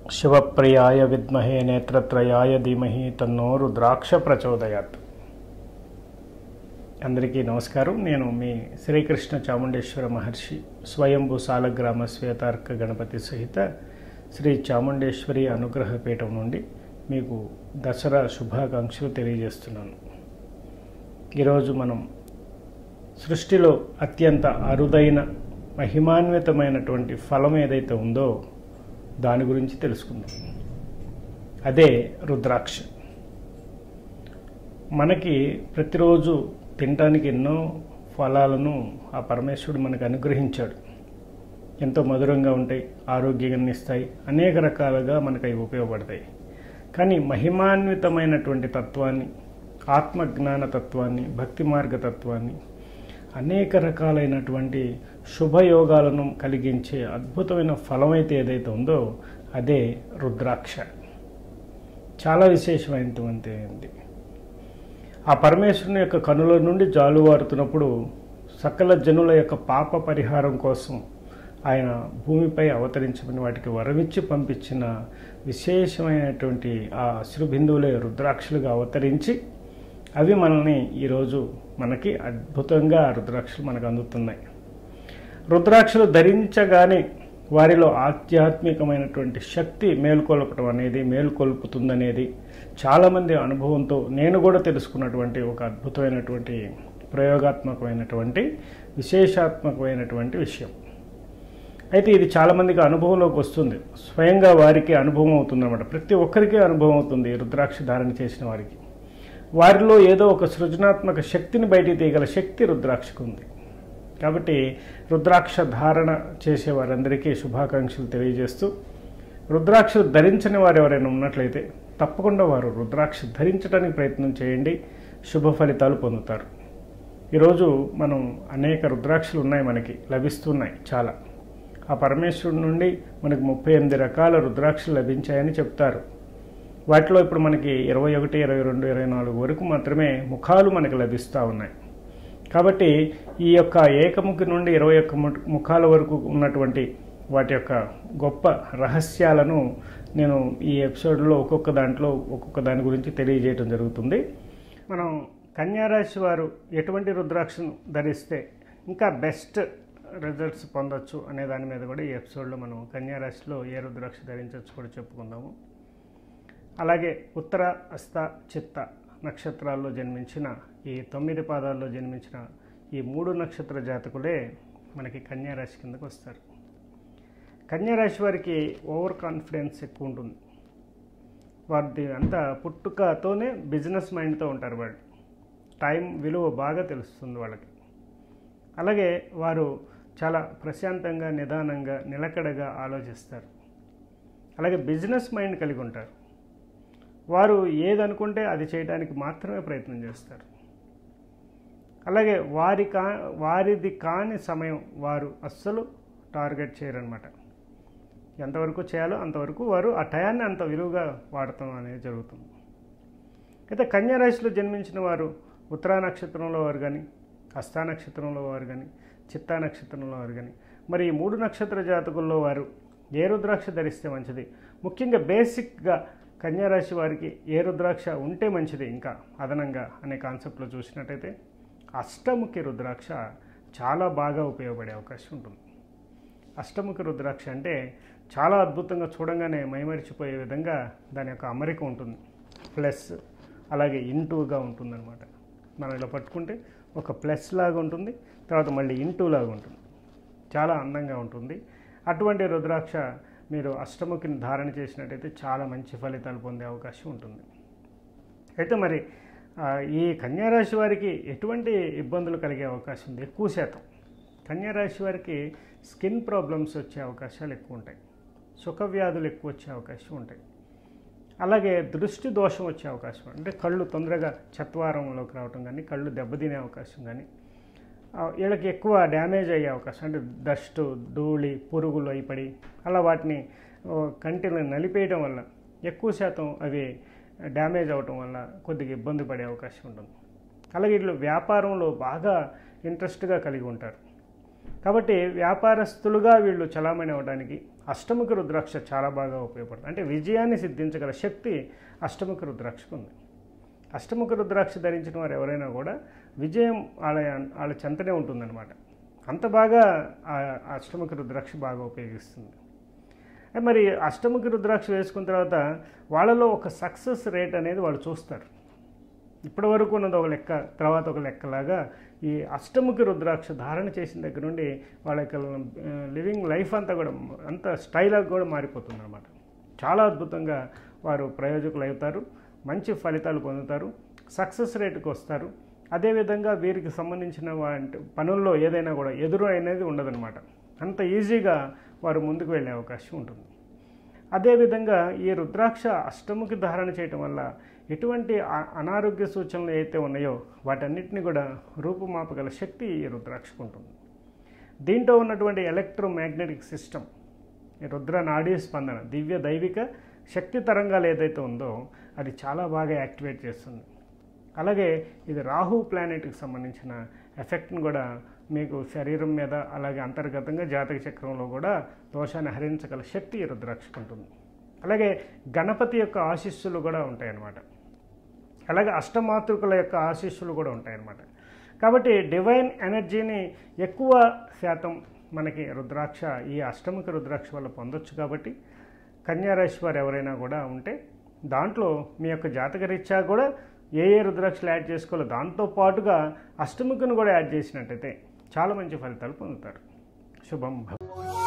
శివప్రియాయ విద్మహే నేత్రత్రయాయ ధీమహి తన్నో రుద్రాక్ష ప్రచోదయాత్ అందరికీ నమస్కారం నేను మీ శ్రీకృష్ణ చాముండేశ్వర మహర్షి స్వయంభూ సాలగ్రామ శ్వేతార్క గణపతి సహిత శ్రీ చాముండేశ్వరి అనుగ్రహ పీఠం నుండి మీకు దసరా శుభాకాంక్షలు తెలియజేస్తున్నాను ఈరోజు మనం సృష్టిలో అత్యంత అరుదైన మహిమాన్వితమైనటువంటి ఫలం ఏదైతే ఉందో దాని గురించి తెలుసుకుందాం అదే రుద్రాక్ష మనకి ప్రతిరోజు తినడానికి ఎన్నో ఫలాలను ఆ పరమేశ్వరుడు మనకు అనుగ్రహించాడు ఎంతో మధురంగా ఉంటాయి ఆరోగ్యాన్ని ఇస్తాయి అనేక రకాలుగా మనకు అవి ఉపయోగపడతాయి కానీ మహిమాన్వితమైనటువంటి తత్వాన్ని ఆత్మజ్ఞాన తత్వాన్ని భక్తి మార్గ తత్వాన్ని అనేక రకాలైనటువంటి శుభయోగాలను కలిగించే అద్భుతమైన ఫలం అయితే ఏదైతే ఉందో అదే రుద్రాక్ష చాలా విశేషమైనటువంటి ఆ పరమేశ్వరుని యొక్క కనుల నుండి జాలువారుతున్నప్పుడు సకల జనుల యొక్క పాప పరిహారం కోసం ఆయన భూమిపై అవతరించమని వాటికి వరమిచ్చి పంపించిన విశేషమైనటువంటి ఆ అశ్రుబిందువులే రుద్రాక్షలుగా అవతరించి అవి మనల్ని ఈరోజు మనకి అద్భుతంగా ఆ రుద్రాక్షలు మనకు అందుతున్నాయి రుద్రాక్షలు ధరించగానే వారిలో ఆధ్యాత్మికమైనటువంటి శక్తి మేల్కొల్పటం అనేది మేల్కొల్పుతుందనేది చాలామంది అనుభవంతో నేను కూడా తెలుసుకున్నటువంటి ఒక అద్భుతమైనటువంటి ప్రయోగాత్మకమైనటువంటి విశేషాత్మకమైనటువంటి విషయం అయితే ఇది చాలామందికి అనుభవంలోకి వస్తుంది స్వయంగా వారికి అనుభవం అవుతుందన్నమాట ప్రతి ఒక్కరికి అనుభవం అవుతుంది రుద్రాక్ష ధారణ చేసిన వారికి వారిలో ఏదో ఒక సృజనాత్మక శక్తిని బయటికి తీయగల శక్తి రుద్రాక్షకు ఉంది కాబట్టి రుద్రాక్ష ధారణ చేసే వారందరికీ శుభాకాంక్షలు తెలియజేస్తూ రుద్రాక్షలు ధరించని వారు ఎవరైనా ఉన్నట్లయితే తప్పకుండా వారు రుద్రాక్ష ధరించడానికి ప్రయత్నం చేయండి శుభ ఫలితాలు పొందుతారు ఈరోజు మనం అనేక రుద్రాక్షలు ఉన్నాయి మనకి లభిస్తున్నాయి చాలా ఆ పరమేశ్వరుడి నుండి మనకు ముప్పై ఎనిమిది రకాల రుద్రాక్షలు లభించాయని చెప్తారు వాటిలో ఇప్పుడు మనకి ఇరవై ఒకటి ఇరవై రెండు ఇరవై నాలుగు వరకు మాత్రమే ముఖాలు మనకు లభిస్తూ ఉన్నాయి కాబట్టి ఈ యొక్క ఏకముఖి నుండి ఇరవై ఒక్క ముఖాల వరకు ఉన్నటువంటి వాటి యొక్క గొప్ప రహస్యాలను నేను ఈ ఎపిసోడ్లో ఒక్కొక్క దాంట్లో ఒక్కొక్క దాని గురించి తెలియజేయడం జరుగుతుంది మనం కన్యారాశి వారు ఎటువంటి రుద్రాక్షను ధరిస్తే ఇంకా బెస్ట్ రిజల్ట్స్ పొందొచ్చు అనే దాని మీద కూడా ఈ ఎపిసోడ్లో మనం కన్యారాశిలో ఏ రుద్రాక్ష ధరించవచ్చు కూడా చెప్పుకుందాము అలాగే ఉత్తర అస్త చిత్త నక్షత్రాల్లో జన్మించిన ఈ తొమ్మిది పాదాల్లో జన్మించిన ఈ మూడు నక్షత్ర జాతకులే మనకి కన్యారాశి కిందకు వస్తారు కన్యారాశి వారికి ఓవర్ కాన్ఫిడెన్స్ ఎక్కువ ఉంటుంది వారి అంతా పుట్టుకతోనే బిజినెస్ మైండ్తో ఉంటారు వాళ్ళు టైం విలువ బాగా తెలుస్తుంది వాళ్ళకి అలాగే వారు చాలా ప్రశాంతంగా నిదానంగా నిలకడగా ఆలోచిస్తారు అలాగే బిజినెస్ మైండ్ కలిగి ఉంటారు వారు ఏదనుకుంటే అది చేయడానికి మాత్రమే ప్రయత్నం చేస్తారు అలాగే వారి కా వారిది కాని సమయం వారు అస్సలు టార్గెట్ చేయరనమాట ఎంతవరకు చేయాలో అంతవరకు వారు ఆ టయాన్ని అంత విలువగా వాడటం అనేది జరుగుతుంది అయితే కన్యారాశిలో జన్మించిన వారు ఉత్తరా నక్షత్రంలో వారు కానీ హస్తా నక్షత్రంలో వారు కానీ చిత్తా నక్షత్రంలో వారు కానీ మరి ఈ మూడు నక్షత్ర జాతకుల్లో వారు ఏ రుద్రాక్ష ధరిస్తే మంచిది ముఖ్యంగా బేసిక్గా కన్యారాశి వారికి ఏ రుద్రాక్ష ఉంటే మంచిది ఇంకా అదనంగా అనే కాన్సెప్ట్లో చూసినట్టయితే అష్టముఖి రుద్రాక్ష చాలా బాగా ఉపయోగపడే అవకాశం ఉంటుంది అష్టముఖి రుద్రాక్ష అంటే చాలా అద్భుతంగా చూడంగానే మైమరిచిపోయే విధంగా దాని యొక్క అమరిక ఉంటుంది ప్లస్ అలాగే ఇంటూగా ఉంటుందన్నమాట మనం ఇలా పట్టుకుంటే ఒక ప్లస్ లాగా ఉంటుంది తర్వాత మళ్ళీ ఇంటూ లాగా ఉంటుంది చాలా అందంగా ఉంటుంది అటువంటి రుద్రాక్ష మీరు అష్టముఖిని ధారణ చేసినట్టయితే చాలా మంచి ఫలితాలు పొందే అవకాశం ఉంటుంది అయితే మరి ఈ కన్యారాశి వారికి ఎటువంటి ఇబ్బందులు కలిగే అవకాశం ఉంది ఎక్కువ శాతం కన్యారాశి వారికి స్కిన్ ప్రాబ్లమ్స్ వచ్చే అవకాశాలు ఎక్కువ ఉంటాయి సుఖ వ్యాధులు ఎక్కువ వచ్చే అవకాశం ఉంటాయి అలాగే దృష్టి దోషం వచ్చే అవకాశం అంటే కళ్ళు తొందరగా చత్వారంలోకి రావటం కానీ కళ్ళు దెబ్బతినే అవకాశం కానీ వీళ్ళకి ఎక్కువ డ్యామేజ్ అయ్యే అవకాశం అంటే డస్ట్ ధూళి పురుగులు అయిపడి అలా వాటిని కంటిని నలిపేయడం వల్ల ఎక్కువ శాతం అవి డ్యామేజ్ అవటం వల్ల కొద్దిగా ఇబ్బంది పడే అవకాశం ఉంటుంది అలాగే వీళ్ళు వ్యాపారంలో బాగా ఇంట్రెస్ట్గా కలిగి ఉంటారు కాబట్టి వ్యాపారస్తులుగా వీళ్ళు చలామణి అవ్వడానికి అష్టముఖి రుద్రాక్ష చాలా బాగా ఉపయోగపడుతుంది అంటే విజయాన్ని సిద్ధించగల శక్తి అష్టముఖి రుద్రాక్షకు ఉంది అష్టముఖ రుద్రాక్ష ధరించిన వారు ఎవరైనా కూడా విజయం వాళ్ళ వాళ్ళ చెంతనే ఉంటుందన్నమాట అంత బాగా ఆ అష్టముఖ రుద్రాక్ష బాగా ఉపయోగిస్తుంది ఏ మరి అష్టముఖ రుద్రాక్ష వేసుకున్న తర్వాత వాళ్ళలో ఒక సక్సెస్ రేట్ అనేది వాళ్ళు చూస్తారు ఇప్పటి వరకు ఉన్నది ఒక లెక్క తర్వాత ఒక లెక్కలాగా ఈ అష్టముఖి రుద్రాక్ష ధారణ చేసిన దగ్గర నుండి వాళ్ళ యొక్క లివింగ్ లైఫ్ అంతా కూడా అంత స్టైల్గా కూడా మారిపోతుంది అనమాట చాలా అద్భుతంగా వారు ప్రయోజకులు అవుతారు మంచి ఫలితాలు పొందుతారు సక్సెస్ రేటుకు వస్తారు అదేవిధంగా వీరికి సంబంధించిన వాటి పనుల్లో ఏదైనా కూడా ఎదురు అనేది ఉండదన్నమాట అంత ఈజీగా వారు ముందుకు వెళ్ళే అవకాశం ఉంటుంది అదేవిధంగా ఈ రుద్రాక్ష అష్టముఖి ధారణ చేయటం వల్ల ఎటువంటి అ- అనారోగ్య సూచనలు అయితే ఉన్నాయో వాటన్నిటిని కూడా రూపుమాపగల శక్తి ఈ రుద్రాక్షకు ఉంటుంది దీంట్లో ఉన్నటువంటి ఎలక్ట్రోమాగ్నెటిక్ సిస్టమ్ ఈ రుద్ర నాడీ స్పందన దివ్య దైవిక శక్తి తరంగాలు ఏదైతే ఉందో అది చాలా బాగా యాక్టివేట్ చేస్తుంది అలాగే ఇది రాహు ప్లానెట్కి సంబంధించిన ఎఫెక్ట్ని కూడా మీకు శరీరం మీద అలాగే అంతర్గతంగా జాతక చక్రంలో కూడా దోషాన్ని హరించగల శక్తి ఈ రుద్రాక్షకు ఉంటుంది అలాగే గణపతి యొక్క ఆశీస్సులు కూడా ఉంటాయన్నమాట అలాగే అష్టమాతృకుల యొక్క ఆశీస్సులు కూడా ఉంటాయన్నమాట కాబట్టి డివైన్ ఎనర్జీని ఎక్కువ శాతం మనకి రుద్రాక్ష ఈ అష్టముఖ రుద్రాక్ష వల్ల పొందొచ్చు కాబట్టి కన్యారాశి వారు ఎవరైనా కూడా ఉంటే దాంట్లో మీ యొక్క జాతక రీత్యా కూడా ఏ ఏ రుద్రాక్షలు యాడ్ చేసుకోవాలో దాంతో పాటుగా అష్టముఖను కూడా యాడ్ చేసినట్టయితే చాలా మంచి ఫలితాలు పొందుతారు శుభం భవ